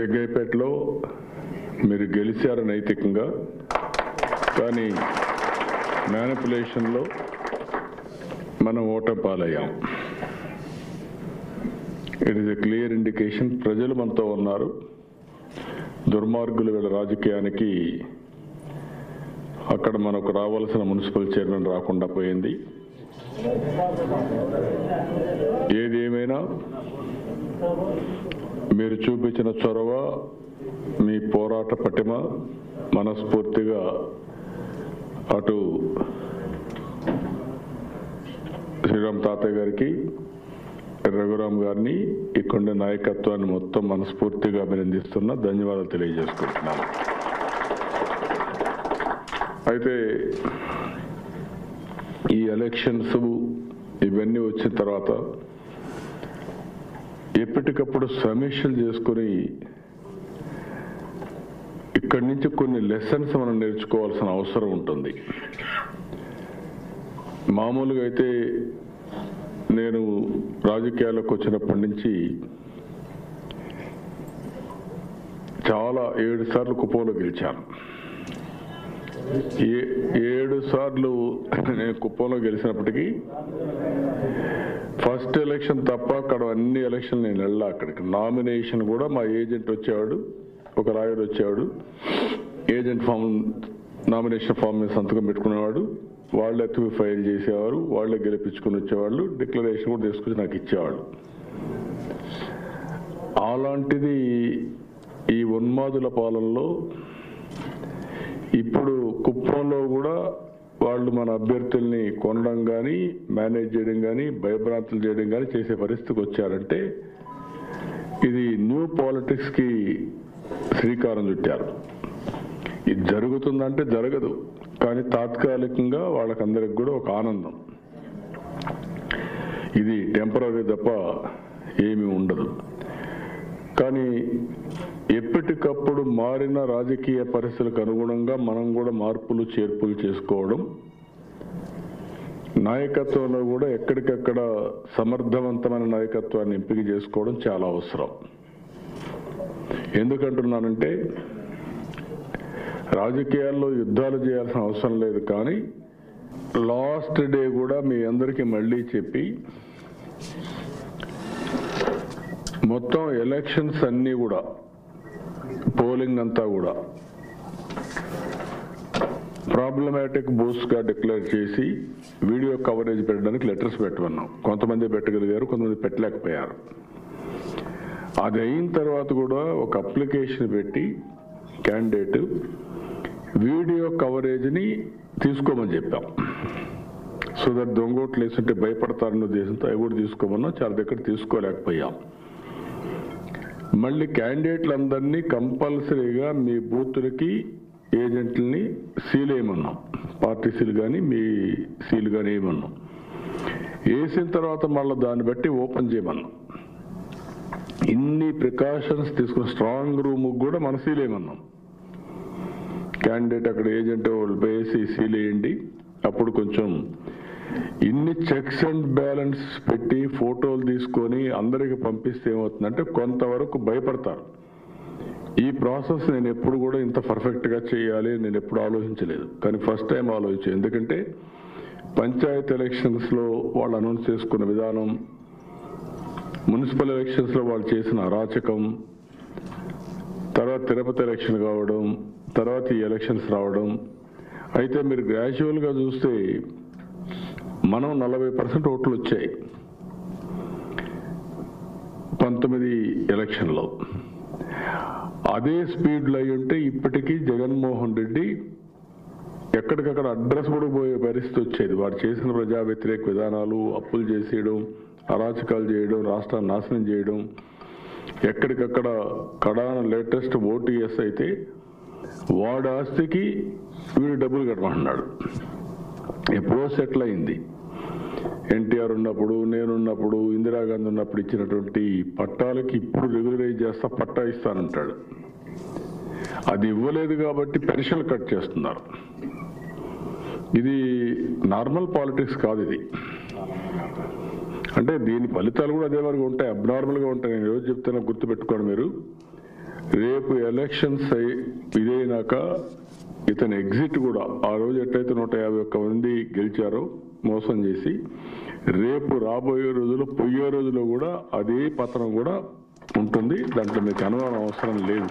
జగ్గైపేటలో మీరు గెలిచారు నైతికంగా కానీ మ్యానిపులేషన్లో మనం ఓటమి పాలయ్యాం it is a clear indication ప్రజలు మనతో ఉన్నారు దుర్మార్గులు వీళ్ళ రాజకీయానికి అక్కడ మనకు రావాల్సిన మున్సిపల్ చైర్మన్ రాకుండా పోయింది ఏది ఏమైనా మీరు చూపించిన చొరవ మీ పోరాట పటిమ మనస్ఫూర్తిగా అటు శ్రీరామ్ తాతయ్య గారికి రఘురామ్ గారిని ఇక్కడుండే నాయకత్వాన్ని మొత్తం మనస్ఫూర్తిగా అభినందిస్తున్నా ధన్యవాదాలు తెలియజేసుకుంటున్నాను అయితే ఈ ఎలక్షన్స్ ఇవన్నీ వచ్చిన తర్వాత ఎప్పటికప్పుడు సమీక్షలు చేసుకుని ఇక్కడి నుంచి కొన్ని లెసన్స్ మనం నేర్చుకోవాల్సిన అవసరం ఉంటుంది మామూలుగా అయితే నేను రాజకీయాల్లోకి వచ్చినప్పటి నుంచి చాలా ఏడు సార్లు కుప్పంలో గెలిచాను ఏ- ఏడు సార్లు నేను కుప్పంలో గెలిచినప్పటికీ ఫస్ట్ ఎలక్షన్ తప్ప అక్కడ అన్ని ఎలక్షన్ నేను వెళ్ళా అక్కడికి నామినేషన్ కూడా మా ఏజెంట్ వచ్చేవాడు ఒక రాయుడు వచ్చేవాడు ఏజెంట్ ఫామ్ నామినేషన్ ఫామ్ మీద సంతకం పెట్టుకునేవాడు వాళ్ళే ఎత్తుకు ఫైల్ చేసేవారు వాళ్ళే గెలిపించుకుని వచ్చేవాళ్ళు డిక్లరేషన్ కూడా తీసుకొచ్చి నాకు ఇచ్చేవాళ్ళు అలాంటిది ఈ ఉన్మాదుల పాలనలో ఇప్పుడు కుప్పంలో కూడా వాళ్ళు మన అభ్యర్థుల్ని కొనడం కానీ మేనేజ్ చేయడం కానీ భయభ్రాంతులు చేయడం కానీ చేసే పరిస్థితికి వచ్చారంటే ఇది న్యూ పాలిటిక్స్ కి శ్రీకారం చుట్టారు ఇది జరుగుతుందంటే జరగదు కానీ తాత్కాలికంగా వాళ్ళకందరికి కూడా ఒక ఆనందం ఇది టెంపరీ తప్ప ఏమీ ఉండదు కానీ ఎప్పటికప్పుడు మారిన రాజకీయ పరిస్థితులకు అనుగుణంగా మనం కూడా మార్పులు చేర్పులు చేసుకోవడం నాయకత్వంలో కూడా ఎక్కడికక్కడ సమర్థవంతమైన నాయకత్వాన్ని ఎంపిక చేసుకోవడం చాలా అవసరం ఎందుకంటున్నానంటే రాజకీయాల్లో యుద్ధాలు చేయాల్సిన అవసరం లేదు కానీ లాస్ట్ డే కూడా మీ అందరికీ మళ్ళీ చెప్పి మొత్తం ఎలక్షన్స్ అన్నీ కూడా పోలింగ్ అంతా కూడా ప్రాబ్లమాటిక్ బూత్స్ గా డిక్లేర్ చేసి వీడియో కవరేజ్ పెట్టడానికి లెటర్స్ పెట్టమన్నాం కొంతమంది పెట్టగలిగారు కొంతమంది పెట్టలేకపోయారు అది అయిన తర్వాత కూడా ఒక అప్లికేషన్ పెట్టి క్యాండిడేట్ వీడియో కవరేజ్ని తీసుకోమని చెప్పాం సో దట్ దొంగోట్లు వేస్తుంటే భయపడతారన్న ఉద్దేశంతో అవి కూడా తీసుకోమన్నా చాలా దగ్గర తీసుకోలేకపోయాం మళ్ళీ క్యాండిడేట్లందరినీ కంపల్సరీగా మీ బూతులకి ఏజెంట్లని సీల్ వేయమన్నాం పార్టీ సీల్ కానీ మీ సీల్ కానీ వేయమన్నాం వేసిన తర్వాత మళ్ళీ దాన్ని బట్టి ఓపెన్ చేయమన్నాం ఇన్ని ప్రికాషన్స్ తీసుకుని స్ట్రాంగ్ రూమ్ కూడా మన సీల్ వేయమన్నాం క్యాండిడేట్ అక్కడ ఏజెంట్ వాళ్ళు వేసి సీల్ వేయండి అప్పుడు కొంచెం ఇన్ని చెక్స్ అండ్ బ్యాలెన్స్ పెట్టి ఫోటోలు తీసుకొని అందరికి పంపిస్తే ఏమవుతుందంటే కొంతవరకు భయపడతారు ఈ ప్రాసెస్ నేను ఎప్పుడు కూడా ఇంత పర్ఫెక్ట్ గా చేయాలి అని నేను ఎప్పుడు ఆలోచించలేదు కానీ ఫస్ట్ టైం ఆలోచించాను ఎందుకంటే పంచాయత్ ఎలక్షన్స్ లో వాళ్ళు అనౌన్స్ చేసుకున్న విధానం మున్సిపల్ ఎలక్షన్స్ లో వాళ్ళు చేసిన అరాచకం తర్వాత తిరుపతి ఎలక్షన్ కావడం తర్వాత ఈ ఎలక్షన్స్ రావడం అయితే మీరు గ్రాడ్యువల్ గా చూస్తే మనం నలభై పర్సెంట్ ఓట్లు వచ్చాయి పంతొమ్మిది ఎలక్షన్లో అదే స్పీడ్లో అయి ఉంటే ఇప్పటికీ జగన్మోహన్ రెడ్డి ఎక్కడికక్కడ అడ్రస్ కూడా పోయే పరిస్థితి వచ్చేది వాడు చేసిన ప్రజా వ్యతిరేక విధానాలు అప్పులు చేసేయడం అరాచకాలు చేయడం రాష్ట్రాన్ని నాశనం చేయడం ఎక్కడికక్కడ కడాన లేటెస్ట్ ఓటీఎస్ అయితే వాడి ఆస్తికి వీడు డబ్బులు కట్టమంటున్నాడు ఎప్పుడో సెటిల్ అయింది ఎన్టీఆర్ ఉన్నప్పుడు నేనున్నప్పుడు ఇందిరాగాంధీ ఉన్నప్పుడు ఇచ్చినటువంటి పట్టాలకి ఇప్పుడు రెగ్యులరైజ్ చేస్తా పట్టా ఇస్తానంటాడు అది ఇవ్వలేదు కాబట్టి పెన్షన్ కట్ చేస్తున్నారు ఇది నార్మల్ పాలిటిక్స్ కాదు ఇది అంటే దీని ఫలితాలు కూడా అదే వరకు ఉంటాయి అబ్నార్మల్ గా ఉంటాయి నేను రోజు చెప్తున్నా గుర్తుపెట్టుకోండి మీరు రేపు ఎలక్షన్స్ అయి ఇదైనాక ఇతని ఎగ్జిట్ కూడా ఆ రోజు ఎట్టయితే నూట యాభై ఒక్క మంది గెలిచారో మోసం చేసి రేపు రాబోయే రోజుల్లో పోయే రోజుల్లో కూడా అదే పత్రం కూడా ఉంటుంది దాంట్లో మీకు అనుమానం అవసరం లేదు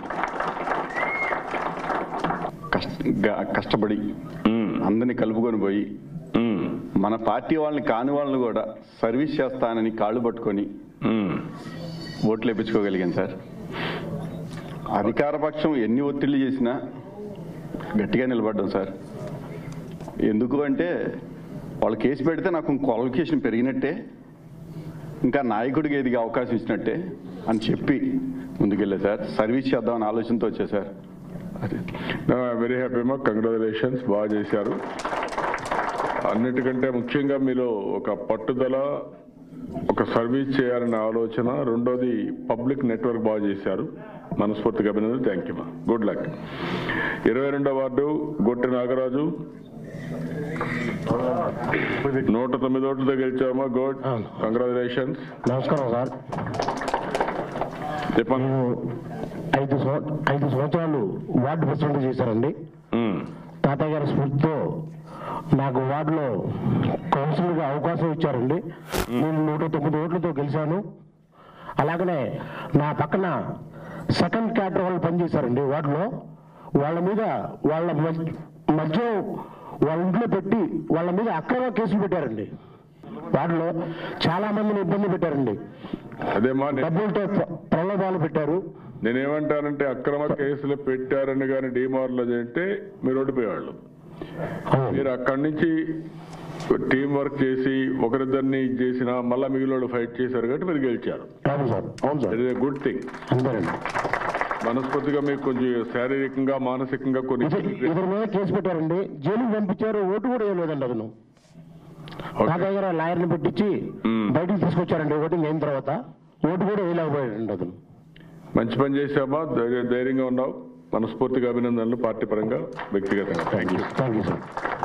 కష్ట గ- కష్టపడి అందరినీ కలుపుకొని పోయి ఉమ్, మన పార్టీ వాళ్ళని కాని వాళ్ళని కూడా సర్వీస్ చేస్తానని కాళ్ళు పట్టుకొని ఉమ్, ఓట్లు వేయించుకోగలిగాను సార్ అధికార పక్షం ఎన్ని ఒత్తిళ్లు చేసినా గట్టిగా నిలబడ్డాం సార్ ఎందుకు అంటే వాళ్ళు కేసు పెడితే నాకు క్వాలిఫికేషన్ పెరిగినట్టే ఇంకా నాయకుడికి ఎదిగే అవకాశం ఇచ్చినట్టే అని చెప్పి ముందుకెళ్ళా సార్ సర్వీస్ చేద్దామని ఆలోచనతో వచ్చా సార్ అదే వెరీ హ్యాపీ మా కంగ్రాచులేషన్స్ బాగా చేశారు అన్నిటికంటే ముఖ్యంగా మీలో ఒక పట్టుదల ఒక సర్వీస్ చేయాలనే ఆలోచన రెండోది పబ్లిక్ నెట్వర్క్ బాగా చేశారు మనస్ఫూర్తిగా అభినందన థ్యాంక్ యూ మా గుడ్ లక్ ఇరవై రెండో వార్డు గొట్టి నాగరాజు నూట తొమ్మిది ఓట్లతో గెలిచామా గుడ్ కంగ్రాచులేషన్స్ నమస్కారం సార్ చెప్పండి నేను ఐదు సంవ- ఐదు సంవత్సరాలు వార్డు ప్రెసిడెంట్ చేశానండి ఉమ్, తాతయ్య గారి స్ఫూర్తితో నాకు వార్డులో కౌన్సిలర్గా అవకాశం ఇచ్చారండి నేను నూట తొమ్మిది ఓట్లతో గెలిచాను అలాగనే నా పక్కన సెకండ్ క్యాటర్ వాళ్ళు పనిచేశారండి వార్డులో వాళ్ళ మీద వాళ్ళ మధ్య మద్యం వాళ్ళ ఇంట్లో పెట్టి వాళ్ళ మీద అక్రమ కేసులు పెట్టారండి వార్డులో చాలా మందిని ఇబ్బంది పెట్టారండి అదేమా నే- డబ్బులతో ప్ర- ప్రలోభాలు పెట్టారు నేనేమంటానంటే అక్రమ కేసులు పెట్టారని కానీ డీమార్లో చేస్తే మీరు ఓడిపోయేవాళ్ళు అవును. మీరు అక్కడి నుంచి టీం వర్క్ చేసి ఒకరిద్దరిని చేసిన మళ్ళా మిగిలిన ఫైట్ చేశారు కాబట్టి మీరు గెలిచారు అవును సార్ అవును sir it is good thing అంతేనండి మనస్ఫూర్తిగా మీకు కొంచెం శారీరకంగా మానసికంగా కొన్ని ఇత- ఇతని మీద కేసు పెట్టారండి జైలుకి పంపించారు ఓటు కూడా వేయలేదండి అతను ఓకే. నా దగ్గర లాయర్ని పెట్టించి మ్మ్. బయటికి తీసుకొచ్చారండి ఓటింగ్ అయిన తర్వాత ఓటు కూడా వేయలేకపోయాడండి అతను మంచి పని చేశామా ధైర్య- ధైర్యంగా ఉన్నావు మనస్ఫూర్తిగా అభినందనలు పార్టీ పరంగా వ్యక్తిగతంగా thank you thank you sir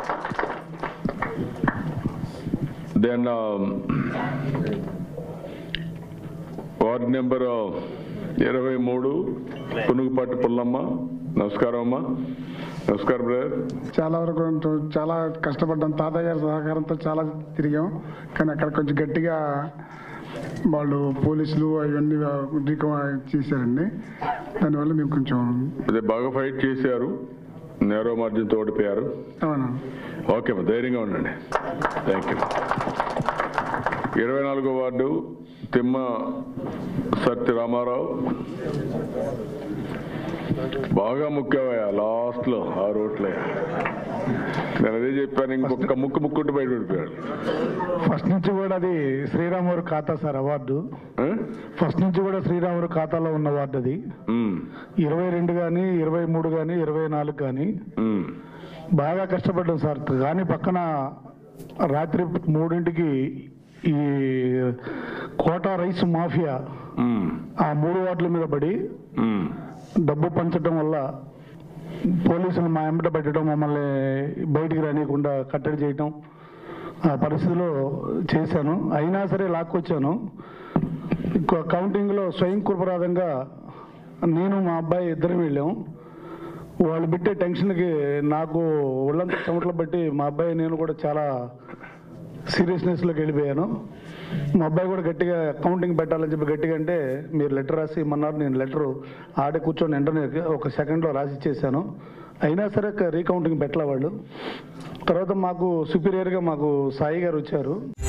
then ward number ఇరవై మూడు పునుగుపాటి పుల్లమ్మ నమస్కారం అమ్మా నమస్కారం బ్రదర్ చాలా వరకు ఉంటూ- చాలా కష్టపడ్డాం తాతయ్య గారి సహకారంతో చాలా తిరిగాం కానీ అక్కడ కొంచెం గట్టిగా వాళ్ళు పోలీసులు అవన్నీ ఢీకం చేశారండి దానివల్ల మేము కొంచెం అదే బాగా ఫైట్ చేశారు నేరో మార్జిన్తో ఓడిపోయారు అవును ఓకే అమ్మా ధైర్యంగా ఉండండి థ్యాంక్ యూ ఇరవై నాలుగో వార్డు తిమ్మ సత్య రామారావు బాగా ముఖ్యమయ్యా లాస్ట్ లో ఆ రోట్లే నేను అదే చెప్పాను ఇంకొక ముక్కు ముక్కుంటూ బయట పడిపోయాడు ఫస్ట్ నుంచి కూడా అది శ్రీరామూరు ఖాతా సార్ అవార్డు ఆ? ఫస్ట్ నుంచి కూడా శ్రీరామూరు ఖాతాలో ఉన్న అవార్డు అది ఉమ్, ఇరవై రెండు కానీ ఇరవై మూడు కానీ ఇరవై నాలుగు కానీ ఉమ్, బాగా కష్టపడ్డాం సార్ కానీ పక్కన రాత్రి మూడింటికి ఈ కోట రైస్ మాఫియా ఉమ్, ఆ మూడు వార్డుల మీద పడి ఉమ్. డబ్బు పంచడం వల్ల పోలీసులు మా ఎంబట పెట్టడం మమ్మల్ని బయటికి రానియకుండా కట్టడి చేయటం ఆ పరిస్థితిలో చేశాను అయినా సరే లాక్కొచ్చాను ఇంకో కౌంటింగ్లో స్వయం కృపరాధంగా నేను మా అబ్బాయి ఇద్దరం వెళ్ళాం వాళ్ళు పెట్టే టెన్షన్కి నాకు ఒళ్ళంతా చెమటలు బట్టి మా అబ్బాయి నేను కూడా చాలా సీరియస్నెస్లోకి వెళ్ళిపోయాను మా అబ్బాయి కూడా గట్టిగా కౌంటింగ్ పెట్టాలని చెప్పి గట్టిగా అంటే మీరు లెటర్ రాసి ఇమ్మన్నారు నేను లెటర్ ఆడే కూర్చొని వెంటనే ఒక సెకండ్లో రాసి ఇచ్చేసాను అయినా సరే రీకౌంటింగ్ పెట్టలే వాళ్ళు తర్వాత మాకు సుపీరియర్గా మాకు సాయి గారు వచ్చారు